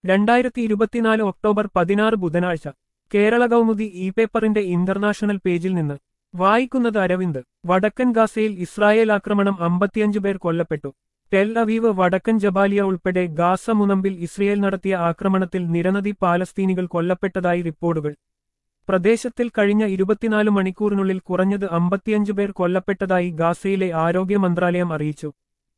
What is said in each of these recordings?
രണ്ടായിരത്തി ഇരുപത്തിനാല് ഒക്ടോബർ പതിനാറ് ബുധനാഴ്ച കേരള കൗമുദി ഇ പേപ്പറിന്റെ ഇന്റർനാഷണൽ പേജിൽ നിന്ന് വായിക്കുന്നത് അരവിന്ദ് വടക്കൻ ഗാസയിൽ ഇസ്രായേൽ ആക്രമണം അമ്പത്തിയഞ്ച് പേർ കൊല്ലപ്പെട്ടു ടെൽ അവീവ് വടക്കൻ ജബാലിയ ഉൾപ്പെടെ ഗാസ മുനമ്പിൽ ഇസ്രയേൽ നടത്തിയ ആക്രമണത്തിൽ നിരവധി പാലസ്തീനികൾ കൊല്ലപ്പെട്ടതായി റിപ്പോർട്ടുകൾ പ്രദേശത്തിൽ കഴിഞ്ഞ ഇരുപത്തിനാല് മണിക്കൂറിനുള്ളിൽ കുറഞ്ഞത് അമ്പത്തിയഞ്ച് പേർ കൊല്ലപ്പെട്ടതായി ഗാസയിലെ ആരോഗ്യ മന്ത്രാലയം അറിയിച്ചു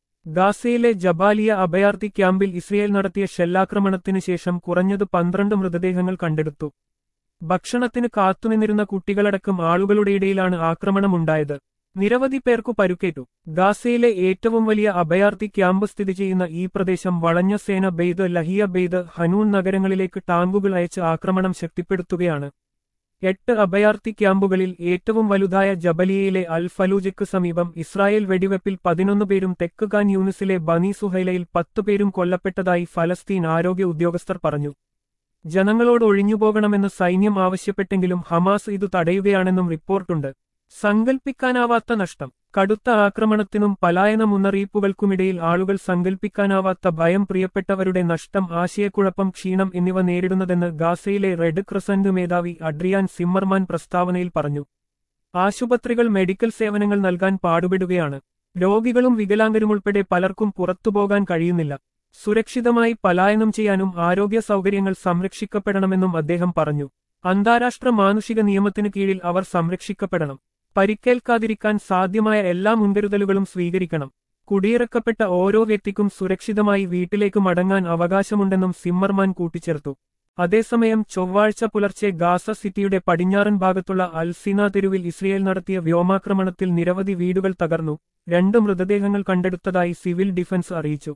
ഗാസയിലെ ജബാലിയ അഭയാർത്ഥി ക്യാമ്പിൽ ഇസ്രയേൽ നടത്തിയ ഷെല്ലാക്രമണത്തിനു ശേഷം കുറഞ്ഞത് പന്ത്രണ്ട് മൃതദേഹങ്ങൾ കണ്ടെടുത്തു ഭക്ഷണത്തിന് കാത്തുനിന്നിരുന്ന കുട്ടികളടക്കം ആളുകളുടെ ഇടയിലാണ് ആക്രമണമുണ്ടായത് നിരവധി പേർക്കു പരുക്കേറ്റു ഗാസയിലെ ഏറ്റവും വലിയ അഭയാർത്ഥി ക്യാമ്പ് സ്ഥിതി ചെയ്യുന്ന ഈ പ്രദേശം വളഞ്ഞ സേന ബെയ്ത് ലഹിയ ബെയ്ത് ഹനൂൺ നഗരങ്ങളിലേക്ക് ടാങ്കുകൾ അയച്ച് ആക്രമണം ശക്തിപ്പെടുത്തുകയാണ് എട്ട് അഭയാർത്ഥി ക്യാമ്പുകളിൽ ഏറ്റവും വലുതായ ജബലിയയിലെ അൽ ഫലൂജയ്ക്ക് സമീപം ഇസ്രായേൽ വെടിവെപ്പിൽ പതിനൊന്ന് പേരും തെക്ക് ഖാൻ യൂണിസിലെ ബനി സുഹൈലയിൽ പത്ത് പേരും കൊല്ലപ്പെട്ടതായി ഫലസ്തീൻ ആരോഗ്യ ഉദ്യോഗസ്ഥർ പറഞ്ഞു ജനങ്ങളോട് ഒഴിഞ്ഞുപോകണമെന്ന് സൈന്യം ആവശ്യപ്പെട്ടെങ്കിലും ഹമാസ് ഇത് തടയുകയാണെന്നും റിപ്പോർട്ടുണ്ട് സങ്കൽപ്പിക്കാനാവാത്ത നഷ്ടം കടുത്ത ആക്രമണത്തിനും പലായന മുന്നറിയിപ്പുകൾക്കുമിടയിൽ ആളുകൾ സങ്കൽപ്പിക്കാനാവാത്ത ഭയം പ്രിയപ്പെട്ടവരുടെ നഷ്ടം ആശയക്കുഴപ്പം ക്ഷീണം എന്നിവ നേരിടുന്നതെന്ന് ഗാസയിലെ റെഡ് ക്രസന്റ് മേധാവി അഡ്രിയാൻ സിമ്മർമാൻ പ്രസ്താവനയിൽ പറഞ്ഞു ആശുപത്രികൾ മെഡിക്കൽ സേവനങ്ങൾ നൽകാൻ പാടുപെടുകയാണ് രോഗികളും വികലാംഗരുമുൾപ്പെടെ പലർക്കും പുറത്തുപോകാൻ കഴിയുന്നില്ല സുരക്ഷിതമായി പലായനം ചെയ്യാനും ആരോഗ്യ സൗകര്യങ്ങൾ സംരക്ഷിക്കപ്പെടണമെന്നും അദ്ദേഹം പറഞ്ഞു അന്താരാഷ്ട്ര മാനുഷിക നിയമത്തിനു കീഴിൽ അവർ സംരക്ഷിക്കപ്പെടണം പരിക്കേൽക്കാതിരിക്കാൻ സാധ്യമായ എല്ലാ മുൻകരുതലുകളും സ്വീകരിക്കണം കുടിയിറക്കപ്പെട്ട ഓരോ വ്യക്തിക്കും സുരക്ഷിതമായി വീട്ടിലേക്ക് മടങ്ങാൻ അവകാശമുണ്ടെന്നും സിമ്മർമാൻ കൂട്ടിച്ചേർത്തു അതേസമയം ചൊവ്വാഴ്ച പുലർച്ചെ ഗാസ സിറ്റിയുടെ പടിഞ്ഞാറൻ ഭാഗത്തുള്ള അൽസിന തെരുവിൽ ഇസ്രയേൽ നടത്തിയ വ്യോമാക്രമണത്തിൽ നിരവധി വീടുകൾ തകർന്നു രണ്ട് മൃതദേഹങ്ങൾ കണ്ടെടുത്തതായി സിവിൽ ഡിഫൻസ് അറിയിച്ചു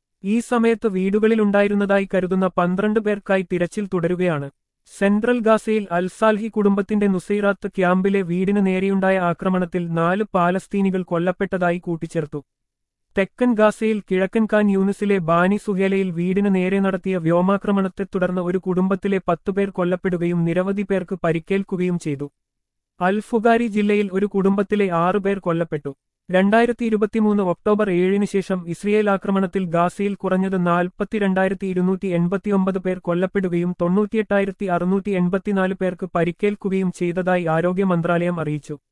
ഈ സമയത്ത് വീടുകളിലുണ്ടായിരുന്നതായി കരുതുന്ന പന്ത്രണ്ട് പേർക്കായി തിരച്ചിൽ തുടരുകയാണ് സെൻട്രൽ ഗാസയിൽ അൽസാൽഹി കുടുംബത്തിന്റെ നുസൈറാത്ത് ക്യാമ്പിലെ വീടിന് നേരെയുണ്ടായ ആക്രമണത്തിൽ നാല് പാലസ്തീനികൾ കൊല്ലപ്പെട്ടതായി കൂട്ടിച്ചേർത്തു തെക്കൻ ഗാസയിൽ കിഴക്കൻ ഖാൻ യൂണിസിലെ ബാനി സുഹേലയിൽ വീടിന് നേരെ നടത്തിയ വ്യോമാക്രമണത്തെ തുടർന്ന് ഒരു കുടുംബത്തിലെ പത്തുപേർ കൊല്ലപ്പെടുകയും നിരവധി പേർക്ക് പരിക്കേൽക്കുകയും ചെയ്തു അൽഫുഗാരി ജില്ലയിൽ ഒരു കുടുംബത്തിലെ ആറുപേർ കൊല്ലപ്പെട്ടു രണ്ടായിരത്തി ഇരുപത്തിമൂന്ന് ഒക്ടോബർ ഏഴിന് ശേഷം ഇസ്രയേൽ ആക്രമണത്തിൽ ഗാസയിൽ കുറഞ്ഞത് നാൽപ്പത്തിരണ്ടായിരത്തി ഇരുന്നൂറ്റി എൺപത്തിയൊമ്പത് പേർ കൊല്ലപ്പെടുകയും തൊണ്ണൂറ്റിയെട്ടായിരത്തി അറുന്നൂറ്റി എൺപത്തിനാല് പേർക്ക് പരിക്കേൽക്കുകയും ചെയ്തതായി ആരോഗ്യ മന്ത്രാലയം അറിയിച്ചു